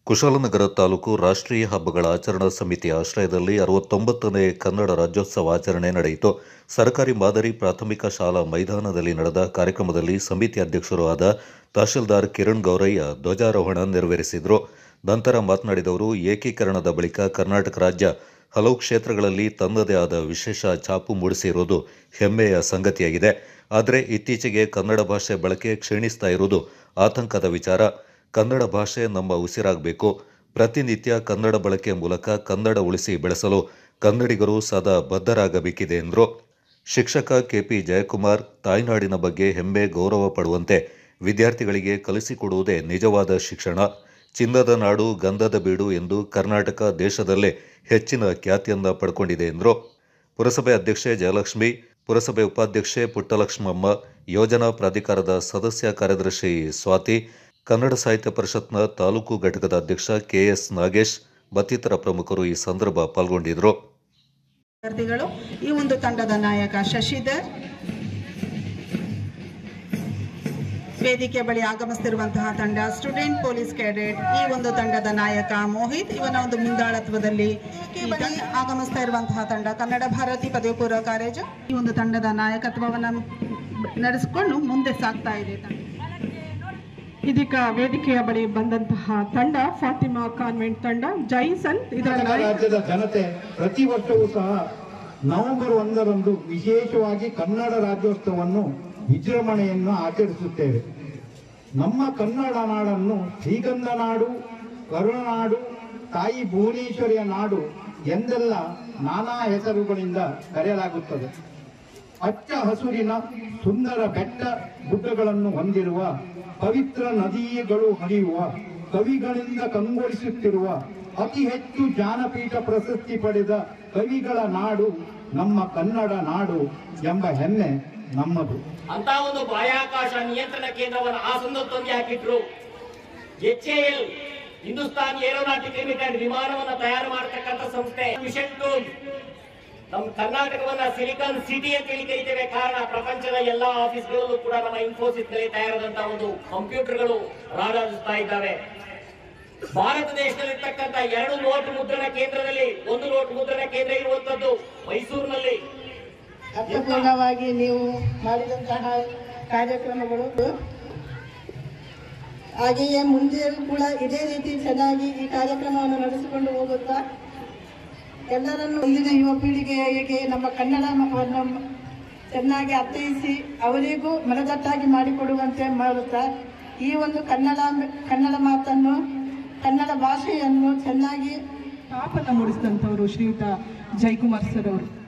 ಕುಶಾಲನಗರ ತಾಲೂಕು ರಾಷ್ಟ್ರೀಯ ಹಬ್ಬಗಳ ಆಚರಣಾ ಸಮಿತಿ ಆಶ್ರಯದಲ್ಲಿ ಅರವತ್ತೊಂಬತ್ತನೇ ಕನ್ನಡ ರಾಜ್ಯೋತ್ಸವ ಆಚರಣೆ ನಡೆಯಿತು ಸರ್ಕಾರಿ ಮಾದರಿ ಪ್ರಾಥಮಿಕ ಶಾಲಾ ಮೈದಾನದಲ್ಲಿ ನಡೆದ ಕಾರ್ಯಕ್ರಮದಲ್ಲಿ ಸಮಿತಿ ಅಧ್ಯಕ್ಷರು ಆದ ತಹಶೀಲ್ದಾರ್ ಕಿರಣ್ ಗೌರಯ್ಯ ಧ್ವಜಾರೋಹಣ ನೆರವೇರಿಸಿದರು ನಂತರ ಮಾತನಾಡಿದವರು ಏಕೀಕರಣದ ಬಳಿಕ ಕರ್ನಾಟಕ ರಾಜ್ಯ ಹಲವು ಕ್ಷೇತ್ರಗಳಲ್ಲಿ ತನ್ನದೇ ಆದ ವಿಶೇಷ ಛಾಪು ಮೂಡಿಸಿರುವುದು ಹೆಮ್ಮೆಯ ಸಂಗತಿಯಾಗಿದೆ ಆದರೆ ಇತ್ತೀಚೆಗೆ ಕನ್ನಡ ಭಾಷೆ ಬಳಕೆ ಕ್ಷೀಣಿಸ್ತಾ ಇರುವುದು ಆತಂಕದ ವಿಚಾರ ಕನ್ನಡ ಭಾಷೆ ನಮ್ಮ ಉಸಿರಾಗಬೇಕು ಪ್ರತಿನಿತ್ಯ ಕನ್ನಡ ಬಳಕೆ ಮೂಲಕ ಕನ್ನಡ ಉಳಿಸಿ ಬೆಳೆಸಲು ಕನ್ನಡಿಗರು ಸದಾ ಬದ್ಧರಾಗಬೇಕಿದೆ ಎಂದರು ಶಿಕ್ಷಕ ಕೆಪಿ ಜಯಕುಮಾರ್ ತಾಯ್ನಾಡಿನ ಬಗ್ಗೆ ಹೆಮ್ಮೆ ಗೌರವ ಪಡುವಂತೆ ವಿದ್ಯಾರ್ಥಿಗಳಿಗೆ ಕಲಿಸಿಕೊಡುವುದೇ ನಿಜವಾದ ಶಿಕ್ಷಣ ಚಿನ್ನದ ನಾಡು ಗಂಧದ ಬೀಡು ಎಂದು ಕರ್ನಾಟಕ ದೇಶದಲ್ಲೇ ಹೆಚ್ಚಿನ ಖ್ಯಾತಿಯನ್ನ ಪಡ್ಕೊಂಡಿದೆ ಎಂದರು ಪುರಸಭೆ ಅಧ್ಯಕ್ಷೆ ಜಯಲಕ್ಷ್ಮಿ ಪುರಸಭೆ ಉಪಾಧ್ಯಕ್ಷೆ ಪುಟ್ಟಲಕ್ಷ್ಮಮ್ಮ ಯೋಜನಾ ಪ್ರಾಧಿಕಾರದ ಸದಸ್ಯ ಕಾರ್ಯದರ್ಶಿ ಸ್ವಾತಿ ಕನ್ನಡ ಸಾಹಿತ್ಯ ಪರಿಷತ್ನ ತಾಲೂಕು ಘಟಕದ ಅಧ್ಯಕ್ಷ ಕೆಎಸ್ ನಾಗೇಶ್ ಮತ್ತಿತರ ಪ್ರಮುಖರು ಈ ಸಂದರ್ಭ ಪಾಲ್ಗೊಂಡಿದ್ದರು ವಿದ್ಯಾರ್ಥಿಗಳು ಈ ಒಂದು ತಂಡದ ನಾಯಕ ಶಶಿಧರ್ ವೇದಿಕೆ ಬಳಿ ಆಗಮಿಸುತ್ತಿರುವಂತಹ ತಂಡ ಸ್ಟೂಡೆಂಟ್ ಪೊಲೀಸ್ ಕ್ಯಾಡೆಟ್ ಈ ಒಂದು ತಂಡದ ನಾಯಕ ಮೋಹಿತ್ ಇವನ ಒಂದು ಮುಂದಾಳತ್ವದಲ್ಲಿ ಈ ಬಳಿ ಆಗಮಿಸ್ತಾ ಇರುವಂತಹ ತಂಡ ಕನ್ನಡ ಭಾರತಿ ಪದವಿ ಪೂರ್ವ ಕಾಲೇಜು ಈ ಒಂದು ತಂಡದ ನಾಯಕತ್ವವನ್ನು ನಡೆಸಿಕೊಂಡು ಮುಂದೆ ಸಾಗ್ತಾ ಇದೆ ತಂಡ ಇದೀಗ ವೇದಿಕೆಯ ಬಳಿ ಬಂದಂತಹ ತಂಡ ಫಾತಿಮಾ ಕಾನ್ವೆಂಟ್ ತಂಡ ಜೈಸನ್ ಇದರ ಕರ್ನಾಟಕ ನಾಯಕ ರಾಜ್ಯದ ಜನತೆ ಪ್ರತಿ ವರ್ಷವೂ ಸಹ ನವೆಂಬರ್ ಒಂದರಂದು ವಿಶೇಷವಾಗಿ ಕನ್ನಡ ರಾಜ್ಯೋತ್ಸವವನ್ನು ವಿಜೃಂಭಣೆಯನ್ನು ಆಚರಿಸುತ್ತೇವೆ ನಮ್ಮ ಕನ್ನಡ ನಾಡನ್ನು ಶ್ರೀಗಂಧ ನಾಡು ಕರುಣನಾಡು ತಾಯಿ ಭುವನೇಶ್ವರಿಯ ನಾಡು ಎಂದೆಲ್ಲ ನಾನಾ ಹೆಸರುಗಳಿಂದ ಕರೆಯಲಾಗುತ್ತದೆ ಹಚ್ಚ ಹಸುರಿನ ಸುಂದರ ಬೆಟ್ಟ ಗುಡ್ಡಗಳನ್ನು ಹೊಂದಿರುವ ಪವಿತ್ರ ನದಿಗಳು ಹರಿಯುವ ಕವಿಗಳಿಂದ ಕಂಗೊಳಿಸುತ್ತಿರುವ ಅತಿ ಹೆಚ್ಚು ಜ್ಞಾನಪೀಠ ಪ್ರಶಸ್ತಿ ಪಡೆದ ಕವಿಗಳ ನಾಡು ನಮ್ಮ ಕನ್ನಡ ನಾಡು ಎಂಬ ಹೆಮ್ಮೆ ನಮ್ಮದು ಅಂತ ಒಂದು ಬಾಹ್ಯಾಕಾಶ ನಿಯಂತ್ರಣ ಕೇಂದ್ರವನ್ನು ಆ ಸಂದರ್ಭದಲ್ಲಿ ಹಾಕಿಟ್ರು H L Hindustan aeronautic limited ವಿಮಾನವನ್ನ ತಯಾರು ಮಾಡತಕ್ಕಂತ ಸಂಸ್ಥೆ ಮಿಷನ್ ಟು ನಮ್ಮ ಕರ್ನಾಟಕವನ್ನ ಸಿಲಿಕಾನ್ ಸಿಟಿ ಅಂತ ಹೇಳಿ ಕರಿತೇವೆ ಕಾರಣ ಪ್ರಪಂಚದ ಎಲ್ಲಾ ಆಫೀಸ್ಗಳಲ್ಲೂ ಕೂಡ ನಮ್ಮ ಇನ್ಫೋಸಿಸ್ ನಲ್ಲಿ ತಯಾರಾದಂತಹ ಒಂದು ಕಂಪ್ಯೂಟರ್ಗಳು ರಾರಾಜಿಸ್ತಾ ಇದ್ದಾವೆ ಭಾರತ ದೇಶದಲ್ಲಿರ್ತಕ್ಕಂಥ ಎರಡು ನೋಟ್ ಮುದ್ರಣ ಕೇಂದ್ರದಲ್ಲಿ ಒಂದು ನೋಟ್ ಮುದ್ರಣ ಕೇಂದ್ರ ಇರುವಂತದ್ದು ಮೈಸೂರಿನಲ್ಲಿ ಅರ್ಥಪೂರ್ಣವಾಗಿ ನೀವು ಮಾಡಿದಂತಹ ಕಾರ್ಯಕ್ರಮಗಳು ಹಾಗೆಯೇ ಮುಂದೆಯೂ ಕೂಡ ಇದೇ ರೀತಿ ಚೆನ್ನಾಗಿ ಈ ಕಾರ್ಯಕ್ರಮವನ್ನು ನಡೆಸಿಕೊಂಡು ಹೋಗುತ್ತಾ ಎಲ್ಲರನ್ನು ಮುಂದಿನ ಯುವ ಪೀಳಿಗೆಗೆ ನಮ್ಮ ಕನ್ನಡವನ್ನು ಚೆನ್ನಾಗಿ ಅರ್ಥೈಸಿ ಅವರಿಗೂ ಮನದಟ್ಟಾಗಿ ಮಾಡಿಕೊಡುವಂತೆ ಮಾಡುತ್ತಾ ಈ ಒಂದು ಕನ್ನಡ ಕನ್ನಡ ಮಾತನ್ನು ಕನ್ನಡ ಭಾಷೆಯನ್ನು ಚೆನ್ನಾಗಿ ತಾಪನ ಮೂಡಿಸಿದಂಥವರು ಶ್ರೀಯುತ ಜಯಕುಮಾರ್ ಸರ್ ಅವರು